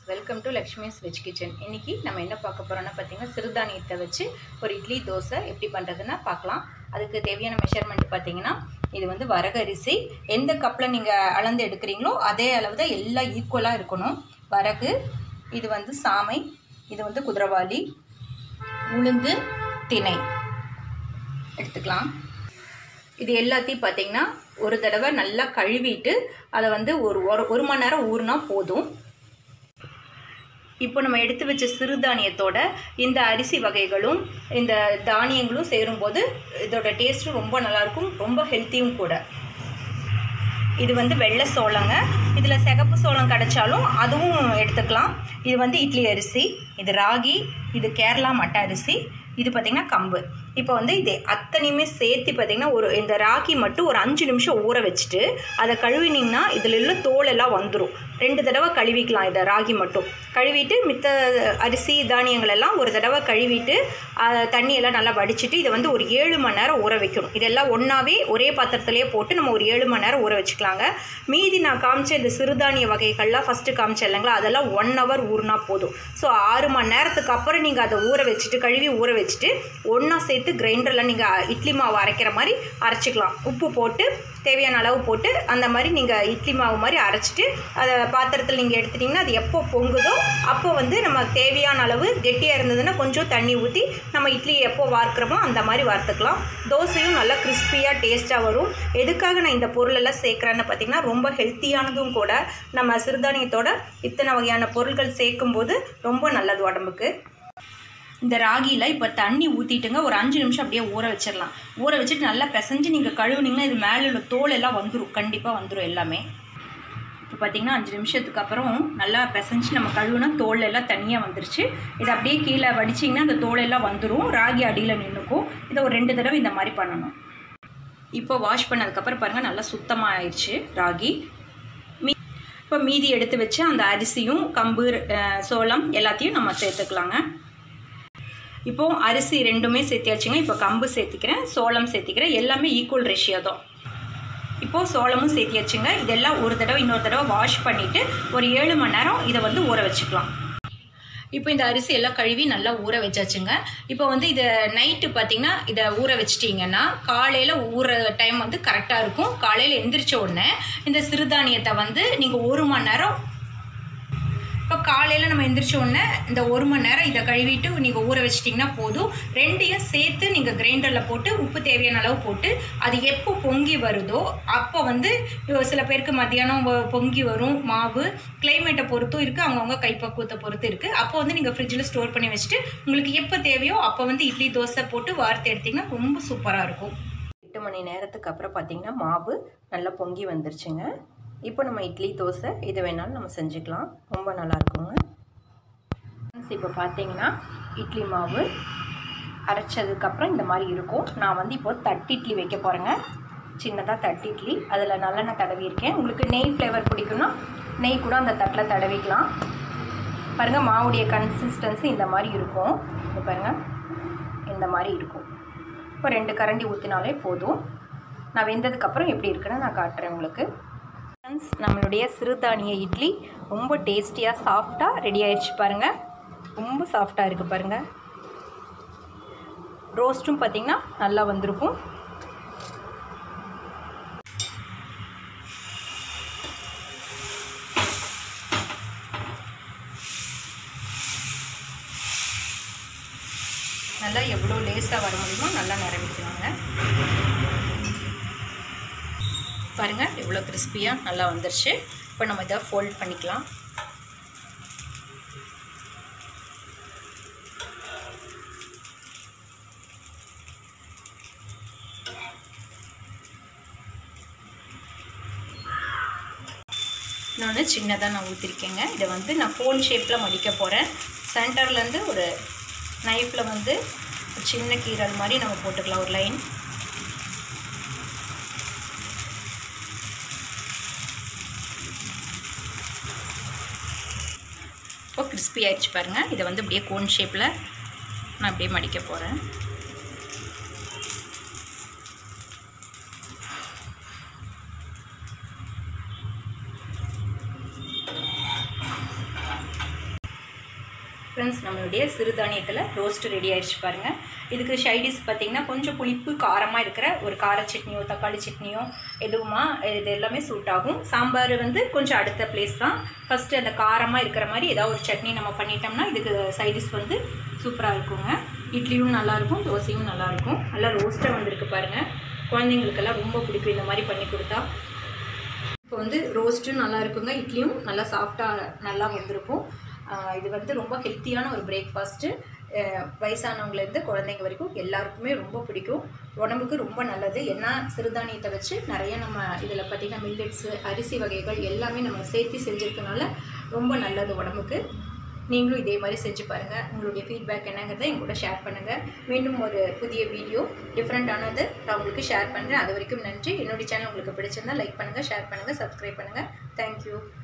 welcome to Lakshmi's veg kitchen இன்னைக்கு நம்ம என்ன பார்க்க போறோம்னா பார்த்தீங்கன்னா சிறுதானியத்தை வச்சு ஒரு இட்லி தோசை எப்படி பண்ணுறதுன்னா பார்க்கலாம் அதுக்கு தேவையான மெஷர்மெண்ட் பார்த்தீங்கன்னா இது வந்து வரகரிசி எந்த கப்பில் நீங்கள் அளந்து எடுக்கிறீங்களோ அதே அளவு தான் எல்லாம் ஈக்குவலாக இருக்கணும் வரகு இது வந்து சாமை இது வந்து குதிரவாளி உளுந்து திணை எடுத்துக்கலாம் இது எல்லாத்தையும் பார்த்தீங்கன்னா ஒரு தடவை நல்லா கழுவிட்டு அதை வந்து ஒரு ஒரு ஒரு மணி நேரம் ஊறினா போதும் இப்போ நம்ம எடுத்து வச்ச சிறுதானியத்தோட இந்த அரிசி வகைகளும் இந்த தானியங்களும் சேரும்போது இதோட டேஸ்ட்டும் ரொம்ப நல்லாயிருக்கும் ரொம்ப ஹெல்த்தியும் கூட இது வந்து வெள்ளை சோளங்க இதில் சிகப்பு சோளம் கிடைச்சாலும் அதுவும் எடுத்துக்கலாம் இது வந்து இட்லி அரிசி இது ராகி இது கேரளா மட்ட அரிசி இது பார்த்திங்கன்னா கம்பு இப்போ வந்து இது அத்தனையுமே சேர்த்து பார்த்திங்கன்னா ஒரு இந்த ராகி மட்டும் ஒரு அஞ்சு நிமிஷம் ஊற வச்சுட்டு அதை கழுவினீங்கன்னா இதில் உள்ள தோல் எல்லாம் வந்துடும் ரெண்டு தடவை கழுவிக்கலாம் இதை ராகி மட்டும் கழுவிட்டு மித்த அரிசி தானியங்கள் எல்லாம் ஒரு தடவை கழுவிட்டு அதை தண்ணியெல்லாம் நல்லா வடிச்சிட்டு இதை வந்து ஒரு ஏழு மணி நேரம் ஊற வைக்கணும் இதெல்லாம் ஒன்றாவே ஒரே பாத்திரத்துலேயே போட்டு நம்ம ஒரு ஏழு மணி நேரம் ஊற வச்சுக்கலாங்க மீதி நான் காமிச்ச இந்த சிறுதானிய வகைகள்லாம் ஃபஸ்ட்டு காமிச்சேன் இல்லைங்களா அதெல்லாம் ஒன் ஹவர் ஊறினா போதும் ஸோ ஆறு மணி நேரத்துக்கு அப்புறம் நீங்கள் அதை ஊற வச்சுட்டு கழுவி ஊற வச்சுட்டு ஒன்றா சேர்த்து கிரைண்டரில் நீங்கள் இட்லி மாவு அரைக்கிற மாதிரி அரைச்சிக்கலாம் உப்பு போட்டு தேவையான அளவு போட்டு அந்த மாதிரி நீங்கள் இட்லி மாவு மாதிரி அரைச்சிட்டு அதை பாத்திரத்தில் நீங்கள் எடுத்துட்டிங்கன்னா அது எப்போ பொங்குதோ அப்போ வந்து நம்ம தேவையான அளவு கெட்டியாக இருந்ததுன்னா கொஞ்சம் தண்ணி ஊற்றி நம்ம இட்லி எப்போ வார்க்கிறோமோ அந்த மாதிரி வார்த்துக்கலாம் தோசையும் நல்லா கிறிஸ்பியாக டேஸ்ட்டாக வரும் எதுக்காக நான் இந்த பொருளெல்லாம் சேர்க்குறேன்னு பார்த்தீங்கன்னா ரொம்ப ஹெல்த்தியானதும் கூட நம்ம சிறுதானியத்தோட இத்தனை வகையான பொருட்கள் சேர்க்கும்போது ரொம்ப நல்லது உடம்புக்கு இந்த ராகியில் இப்போ தண்ணி ஊற்றிட்டுங்க ஒரு அஞ்சு நிமிஷம் அப்படியே ஊற வச்சிடலாம் ஊற வச்சுட்டு நல்லா பிசைஞ்சு நீங்கள் கழுவுனீங்கன்னா இது மேலே உள்ள தோல் எல்லாம் வந்துடும் கண்டிப்பாக வந்துடும் எல்லாமே இப்போ பார்த்தீங்கன்னா அஞ்சு நிமிஷத்துக்கு அப்புறம் நல்லா பிசைஞ்சு நம்ம கழுவுனா தோல் எல்லாம் தனியாக வந்துருச்சு இதை அப்படியே கீழே வடிச்சிங்கன்னா அந்த தோல் எல்லாம் வந்துடும் ராகி அடியில் நின்றுக்கும் இதை ஒரு ரெண்டு தடவை இந்த மாதிரி பண்ணணும் இப்போ வாஷ் பண்ணதுக்கப்புறம் பாருங்கள் நல்லா சுத்தமாக ஆயிடுச்சு ராகி மீ இப்போ மீதி எடுத்து வச்சு அந்த அரிசியும் கம்பு அஹ், சோளம் எல்லாத்தையும் நம்ம சேர்த்துக்கலாங்க இப்போ அரிசி ரெண்டுமே சேர்த்தியாச்சுங்க இப்போ கம்பு சேர்த்திக்கிறேன் சோளம் சேர்த்திக்கிறேன் எல்லாமே ஈக்குவல் ரேஷியோ தான் இப்போது சோளமும் சேர்த்தியாச்சுங்க இதெல்லாம் ஒரு தடவை இன்னொரு தடவை வாஷ் பண்ணிவிட்டு ஒரு ஏழு மணி நேரம் இதை வந்து ஊற வச்சுக்கலாம் இப்போ இந்த அரிசி எல்லாம் கழுவி நல்லா ஊற வச்சாச்சுங்க இப்போ வந்து இதை நைட்டு பார்த்தீங்கன்னா இதை ஊற வச்சிட்டிங்கன்னா காலையில் ஊற டைம் வந்து கரெக்டாக இருக்கும் காலையில் எந்திரிச்ச உடனே இந்த சிறுதானியத்தை வந்து நீங்கள் ஒரு மணி நேரம் இப்போ காலையில் நம்ம எந்திரிச்ச உடனே இந்த ஒரு மணி நேரம் இதை கழுவிட்டு நீங்கள் ஊற வச்சிட்டிங்கன்னா போதும் ரெண்டையும் சேர்த்து நீங்கள் கிரைண்டரில் போட்டு உப்பு தேவையான அளவு போட்டு அது எப்போ பொங்கி வருதோ அப்போ வந்து இப்போ சில பேருக்கு மத்தியானம் வ- பொங்கி வரும் மாவு கிளைமேட்டை பொறுத்தும் இருக்குது அவங்கவுங்க கைப்பக்குவத்தை பொறுத்து இருக்குது அப்போ வந்து நீங்கள் ஃப்ரிட்ஜில் ஸ்டோர் பண்ணி வச்சுட்டு உங்களுக்கு எப்போ தேவையோ அப்போ வந்து இட்லி தோசை போட்டு வார்த்து எடுத்திங்கன்னா ரொம்ப சூப்பராக இருக்கும் எட்டு மணி நேரத்துக்கு அப்புறம் பார்த்தீங்கன்னா மாவு நல்லா பொங்கி வந்துருச்சுங்க இப்போ நம்ம இட்லி தோசை இது வேணாலும் நம்ம செஞ்சுக்கலாம் ரொம்ப நல்லா இருக்குங்க இப்போ பார்த்தீங்கன்னா இட்லி மாவு அரைச்சதுக்கப்புறம் இந்த மாதிரி இருக்கும் நான் வந்து இப்போ தட்டு இட்லி வைக்க போகிறேங்க சின்னதாக தட்டு இட்லி அதில் நல்லெண்ணெய் தடவியிருக்கேன் உங்களுக்கு நெய் ஃப்ளேவர் பிடிக்கும்னா நெய் கூட அந்த தட்டில் தடவிக்கலாம் பாருங்கள் மாவுடைய கன்சிஸ்டன்சி இந்த மாதிரி இருக்கும் இது பாருங்கள் இந்த மாதிரி இருக்கும் இப்போ ரெண்டு கரண்டி ஊற்றினாலே போதும் நான் வெந்ததுக்கப்புறம் எப்படி இருக்குன்னு நான் காட்டுறேன் உங்களுக்கு ஃப்ரெண்ட்ஸ் நம்மளுடைய சிறுதானிய இட்லி ரொம்ப டேஸ்டியாக சாஃப்டாக ரெடி ஆயிடுச்சு பாருங்கள் ரொம்ப சாஃப்டாக இருக்குது பாருங்கள் ரோஸ்ட்டும் பார்த்திங்கன்னா நல்லா வந்திருக்கும் நல்லா எவ்வளோ லேஸாக வர முடியுமோ நல்லா நிரம்பிக்கலாங்க பாருங்கள் எவ்வளோ கிறிஸ்பியாக நல்லா வந்துருச்சு இப்போ நம்ம இதை ஃபோல்ட் பண்ணிக்கலாம் இன்னொன்று சின்னதாக நான் ஊற்றிருக்கேங்க இதை வந்து நான் கோன் ஷேப்பில் மடிக்க போகிறேன் சென்டர்லேருந்து ஒரு நைஃப்பில் வந்து ஒரு சின்ன கீரல் மாதிரி நம்ம போட்டுக்கலாம் ஒரு லைன் இப்போ கிறிஸ்பி ஆயிடுச்சு பாருங்கள் இதை வந்து அப்படியே கோன் ஷேப்பில் நான் அப்படியே மடிக்க போகிறேன் ஃப்ரெண்ட்ஸ் நம்மளுடைய சிறுதானியத்தில் ரோஸ்ட் ரெடி ஆயிடுச்சு பாருங்கள் இதுக்கு ஷைடிஸ் பார்த்திங்கன்னா கொஞ்சம் புளிப்பு காரமாக இருக்கிற ஒரு கார சட்னியோ தக்காளி சட்னியோ எதுவுமா இது எல்லாமே சூட் ஆகும் சாம்பார் வந்து கொஞ்சம் அடுத்த பிளேஸ் தான் ஃபஸ்ட்டு அந்த காரமாக இருக்கிற மாதிரி ஏதாவது ஒரு சட்னி நம்ம பண்ணிட்டோம்னா இதுக்கு சைடிஸ் வந்து சூப்பராக இருக்குங்க இட்லியும் நல்லாயிருக்கும் தோசையும் நல்லாயிருக்கும் நல்லா ரோஸ்ட்டாக வந்திருக்கு பாருங்கள் குழந்தைங்களுக்கெல்லாம் ரொம்ப பிடிக்கும் இந்த மாதிரி பண்ணி கொடுத்தா இப்போ வந்து ரோஸ்ட்டும் நல்லா இருக்குங்க இட்லியும் நல்லா சாஃப்டாக நல்லா வந்திருக்கும் ஆஹ் இது வந்து ரொம்ப ஹெல்த்தியான ஒரு பிரேக்ஃபாஸ்ட்டு வயசானவங்கலேருந்து குழந்தைங்க வரைக்கும் எல்லாருக்குமே ரொம்ப பிடிக்கும் உடம்புக்கு ரொம்ப நல்லது ஏன்னா சிறுதானியத்தை வச்சு நிறைய நம்ம இதில் பார்த்திங்கன்னா மில்லட்ஸு அரிசி வகைகள் எல்லாமே நம்ம சேர்த்து செஞ்சுருக்கனால ரொம்ப நல்லது உடம்புக்கு நீங்களும் இதே மாதிரி செஞ்சு பாருங்கள் உங்களுடைய ஃபீட்பேக் என்னங்கிறத என் கூட ஷேர் பண்ணுங்கள் மீண்டும் ஒரு புதிய வீடியோ டிஃப்ரெண்ட்டானது நான் உங்களுக்கு ஷேர் பண்ணுறேன் அது வரைக்கும் நன்றி என்னுடைய சேனல் உங்களுக்கு பிடிச்சிருந்தா லைக் பண்ணுங்கள் ஷேர் பண்ணுங்கள் சப்ஸ்கிரைப் பண்ணுங்கள் தேங்க்யூ